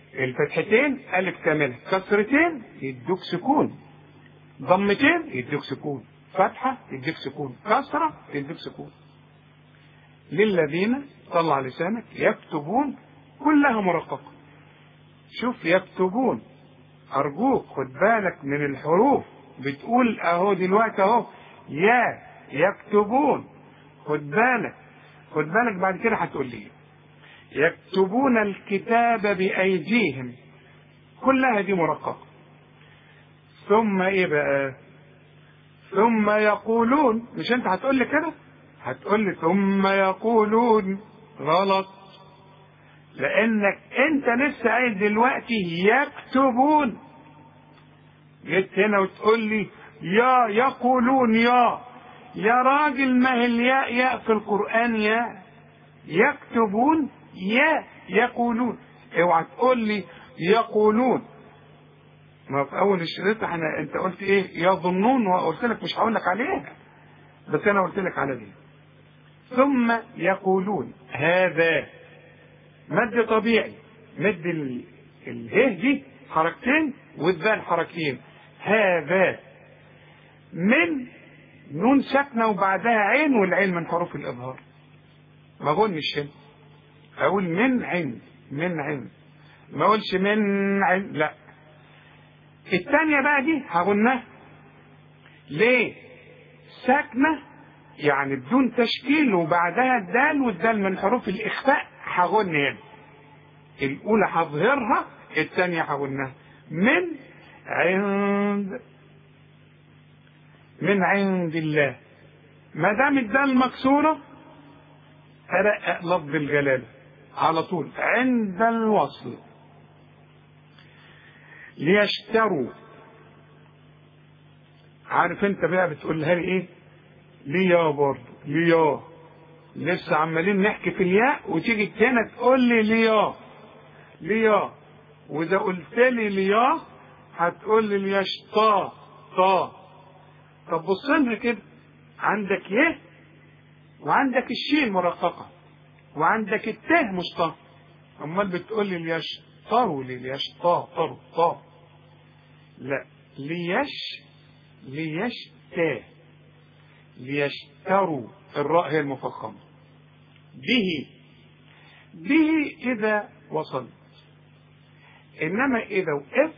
الفتحتين ألف كاملة كسرتين يدوك سكون ضمتين يدوك سكون فتحة يديك سكون كسرة يديك سكون للذين طلع لسانك يكتبون كلها مرققة شوف يكتبون أرجوك خد بالك من الحروف بتقول أهو دلوقتي أهو يا يكتبون خد بالك خد بالك بعد كده هتقول لي يكتبون الكتاب بأيديهم كلها دي مرققة ثم ايه بقى ثم يقولون مش انت هتقول لي كده هتقول لي ثم يقولون غلط لانك انت لسه قايل دلوقتي يكتبون جيت هنا وتقول لي يا يقولون يا يا راجل ما هي الياء ياء في القرآن يا يكتبون يا يقولون اوعى تقول لي يقولون ما في اول الشريط احنا انت قلت ايه يظنون وقلت لك مش هقول لك عليها بس انا قلت لك على دي ثم يقولون هذا مد طبيعي مد ال- اله دي حركتين والذال حركتين هذا من نون ساكنه وبعدها عين والعين من حروف الاظهار ما اقولش هنا اقول من عين من عين ما اقولش من عين لا الثانيه بقى دي هقولنا ليه ساكنه يعني بدون تشكيل وبعدها الدال والدال من حروف الاخفاء هغن هنا الاولى هظهرها الثانيه هغنها من عند من عند الله ما دام الدال مكسوره أرقق لفظ الجلاله على طول عند الوصل ليشتروا عارف انت بقى بتقولها لي ايه ليا برضه ليا لسه عمالين نحكي في الياء وتيجي هنا تقول لي ليا ليا واذا قلت لي ليا هتقول لي ليشطا طا طب بص لها كده عندك يه وعندك الشين مرققه وعندك التاء مش طا امال بتقول لي ليشطروا لي ليشطا طروا طا لا ليش ليشتا ليشتروا الراء هي المفخمة به به إذا وصلت إنما إذا وقفت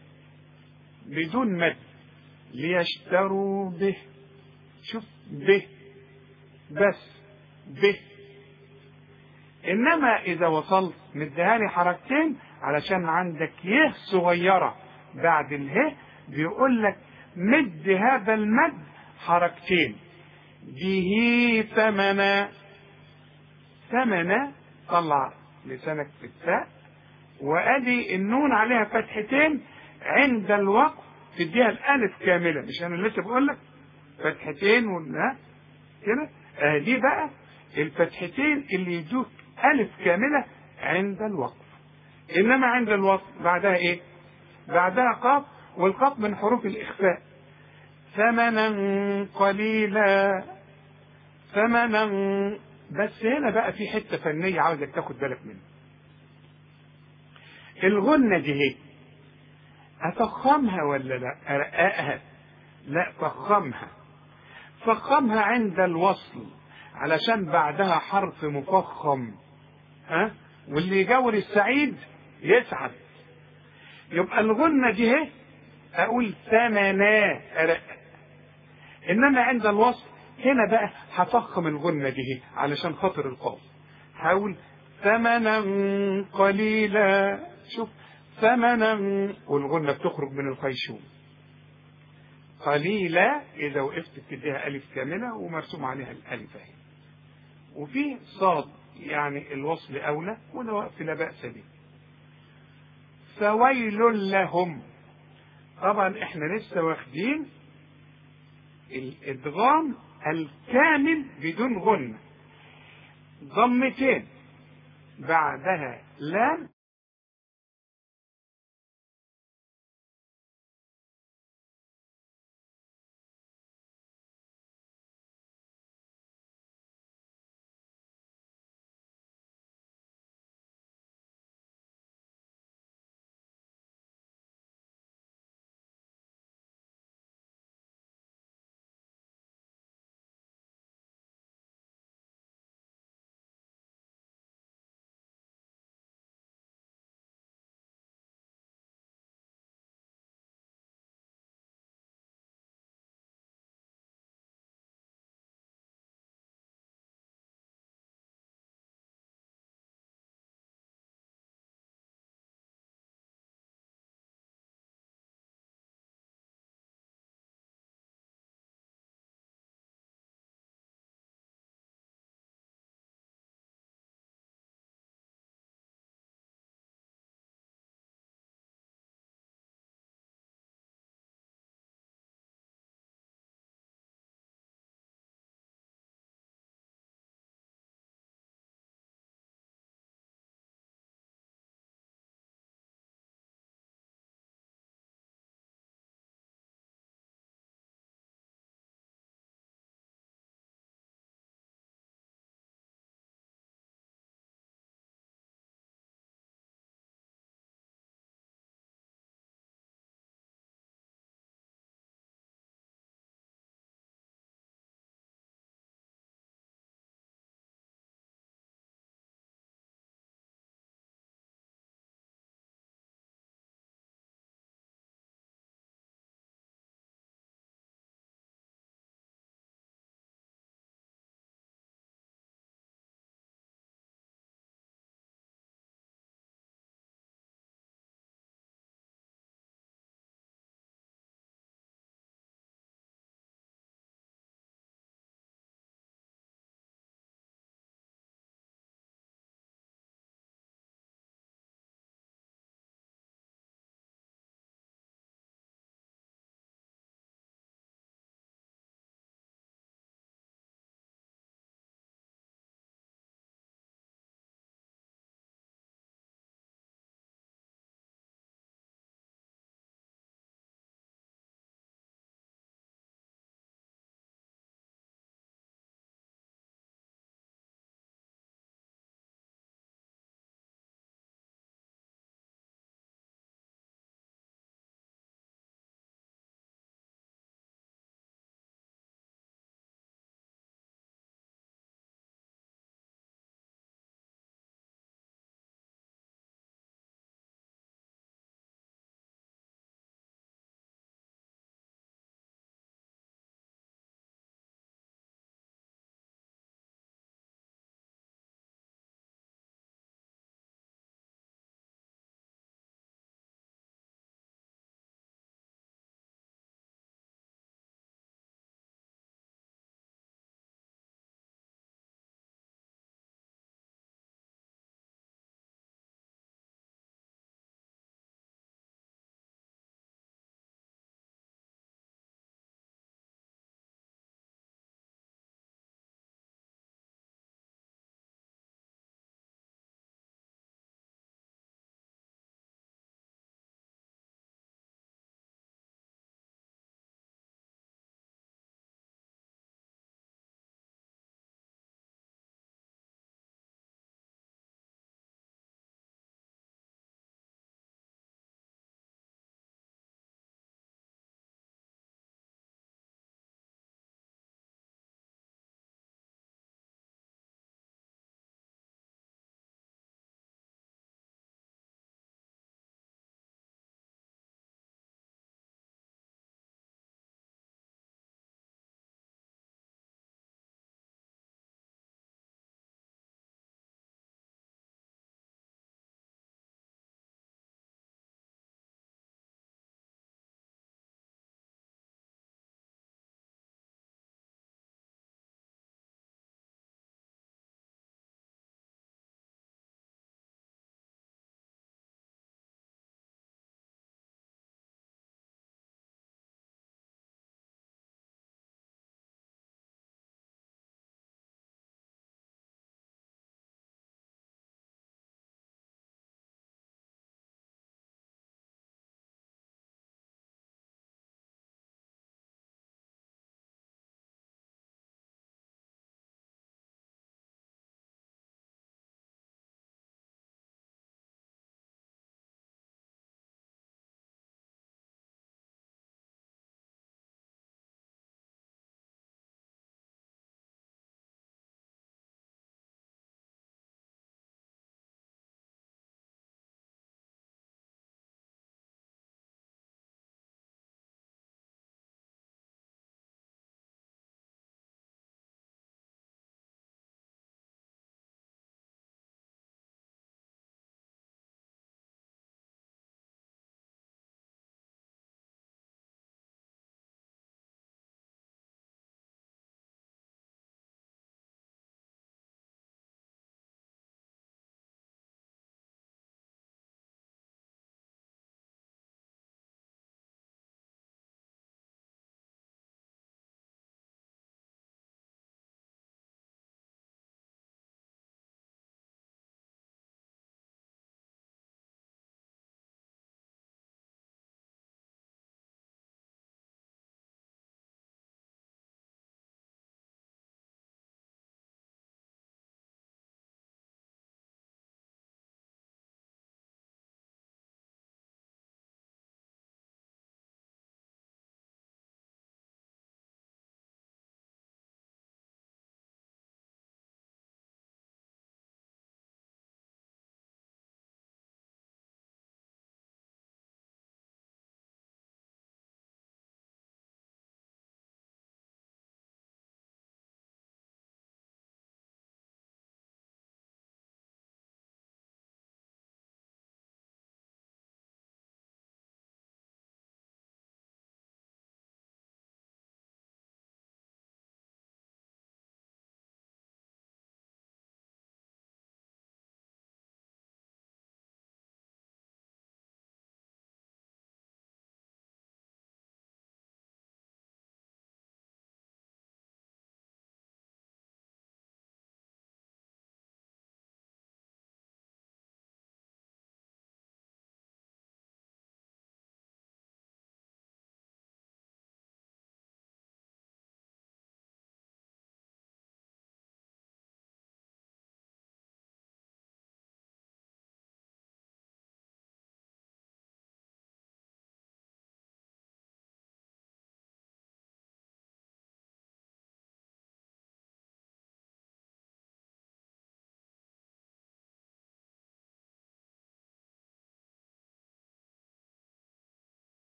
بدون مد ليشتروا به شوف به بس به إنما إذا وصلت مديهالي حركتين علشان عندك يه صغيرة بعد اله بيقول لك مد هذا المد حركتين به ثمنا ثمنا طلع لسانك في التاء وادي النون عليها فتحتين عند الوقف تديها الالف كامله مش انا لسه بقول لك فتحتين ولا كده اه دي بقى الفتحتين اللي يدوك الف كامله عند الوقف انما عند الوقف بعدها ايه بعدها قاف والقاف من حروف الاخفاء ثمنا قليلا ثمنا بس هنا بقى في حته فنيه عاوزك تاخد بالك منها الغنه دي هي افخمها ولا لا ارققها لا فخمها فخمها عند الوصل علشان بعدها حرف مفخم ها واللي يجاور السعيد يسعد يبقى الغنه دي هي اقول ثمنا ارقق انما عند الوصل هنا بقى هفخم الغنة دي علشان خاطر القاف هقول ثمنا قليلا شوف ثمنا والغنة بتخرج من الخيشوم قليلا إذا وقفت بتديها ألف كاملة ومرسوم عليها الألف أهي وفي صاد يعني الوصل أولى وده وقف لا بأس به فويل لهم طبعا احنا لسه واخدين الادغام الكامل بدون غنة ضمتين بعدها لام